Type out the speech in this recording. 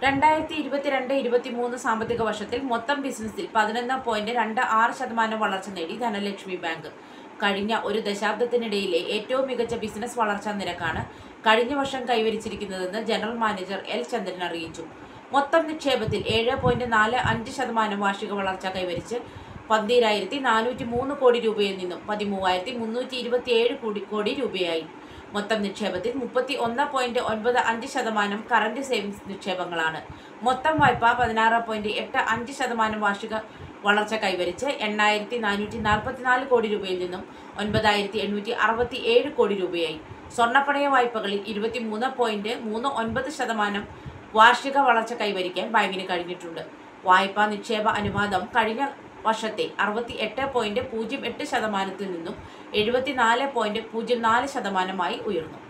രണ്ടായിരത്തി ഇരുപത്തിരണ്ട് ഇരുപത്തിമൂന്ന് സാമ്പത്തിക വർഷത്തിൽ മൊത്തം ബിസിനസ്സിൽ പതിനൊന്ന് പോയിന്റ് രണ്ട് ആറ് ശതമാനം വളർച്ച നേടി ധനലക്ഷ്മി ബാങ്ക് കഴിഞ്ഞ ഒരു ദശാബ്ദത്തിനിടയിലെ ഏറ്റവും മികച്ച ബിസിനസ് വളർച്ചാ നിരക്കാണ് കഴിഞ്ഞ വർഷം കൈവരിച്ചിരിക്കുന്നതെന്ന് ജനറൽ മാനേജർ എൽ ചന്ദ്രൻ അറിയിച്ചു മൊത്തം നിക്ഷേപത്തിൽ ഏഴ് പോയിന്റ് നാല് അഞ്ച് ശതമാനം വാർഷിക വളർച്ച കൈവരിച്ച് പന്തീരായിരത്തി നാനൂറ്റി മൂന്ന് കോടി രൂപയിൽ നിന്നും പതിമൂവായിരത്തി മുന്നൂറ്റി ഇരുപത്തിയേഴ് കോടി കോടി രൂപയായി മൊത്തം നിക്ഷേപത്തിൽ മുപ്പത്തി ഒന്ന് പോയിന്റ് ഒൻപത് അഞ്ച് ശതമാനം കറന്റ് സേവിങ്സ് നിക്ഷേപങ്ങളാണ് മൊത്തം വായ്പ പതിനാറ് പോയിന്റ് എട്ട് അഞ്ച് ശതമാനം വാർഷിക വളർച്ച കൈവരിച്ച് എണ്ണായിരത്തി നാനൂറ്റി നാൽപ്പത്തിനാല് കോടി രൂപയിൽ നിന്നും ഒൻപതായിരത്തി എണ്ണൂറ്റി അറുപത്തി ഏഴ് കോടി രൂപയായി സ്വർണ്ണപ്പണയ വായ്പകളിൽ ഇരുപത്തി മൂന്ന് പോയിന്റ് മൂന്ന് ഒൻപത് ശതമാനം വാർഷിക വളർച്ച കൈവരിക്കാൻ ബാങ്കിന് കഴിഞ്ഞിട്ടുണ്ട് വായ്പാ നിക്ഷേപ അനുപാതം കഴിഞ്ഞ വർഷത്തെ അറുപത്തി എട്ട് പോയിന്റ് പൂജ്യം എട്ട് ശതമാനത്തിൽ നിന്നും എഴുപത്തിനാല് പോയിന്റ് പൂജ്യം നാല് ശതമാനമായി ഉയർന്നു